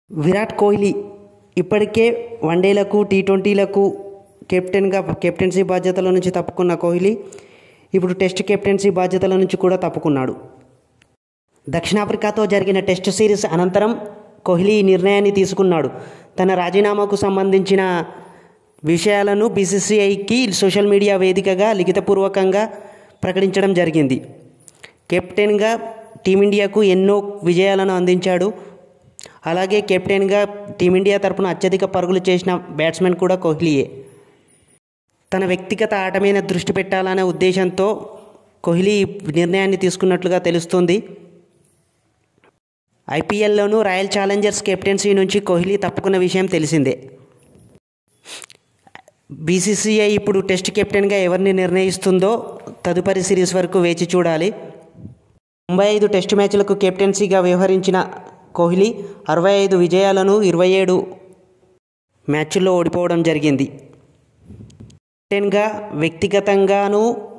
విరాట్ కోహ్లీ ఇప్పటికే వన్డేలకు టీ ట్వంటీలకు కెప్టెన్గా కెప్టెన్సీ బాధ్యతల నుంచి తప్పుకున్న కోహ్లీ ఇప్పుడు టెస్ట్ కెప్టెన్సీ బాధ్యతల నుంచి కూడా తప్పుకున్నాడు దక్షిణాఫ్రికాతో జరిగిన టెస్ట్ సిరీస్ అనంతరం కోహ్లీ ఈ నిర్ణయాన్ని తీసుకున్నాడు తన రాజీనామాకు సంబంధించిన విషయాలను బీసీసీఐకి సోషల్ మీడియా వేదికగా లిఖితపూర్వకంగా ప్రకటించడం జరిగింది కెప్టెన్గా టీమిండియాకు ఎన్నో విజయాలను అందించాడు అలాగే కెప్టెన్గా టీమిండియా తరపున అత్యధిక పరుగులు చేసిన బ్యాట్స్మెన్ కూడా కోహ్లీయే తన వ్యక్తిగత ఆట మీద దృష్టి పెట్టాలనే ఉద్దేశంతో కోహ్లీ ఈ నిర్ణయాన్ని తీసుకున్నట్లుగా తెలుస్తుంది ఐపీఎల్లోనూ రాయల్ ఛాలెంజర్స్ కెప్టెన్సీ నుంచి కోహ్లీ తప్పుకున్న విషయం తెలిసిందే బీసీసీఐ ఇప్పుడు టెస్ట్ కెప్టెన్గా ఎవరిని నిర్ణయిస్తుందో తదుపరి సిరీస్ వరకు వేచి చూడాలి తొంభై ఐదు టెస్ట్ మ్యాచ్లకు కెప్టెన్సీగా వ్యవహరించిన కోహ్లీ అరవై ఐదు విజయాలను ఇరవై ఏడు మ్యాచ్ల్లో ఓడిపోవడం జరిగింది కెప్టెన్గా వ్యక్తిగతంగానూ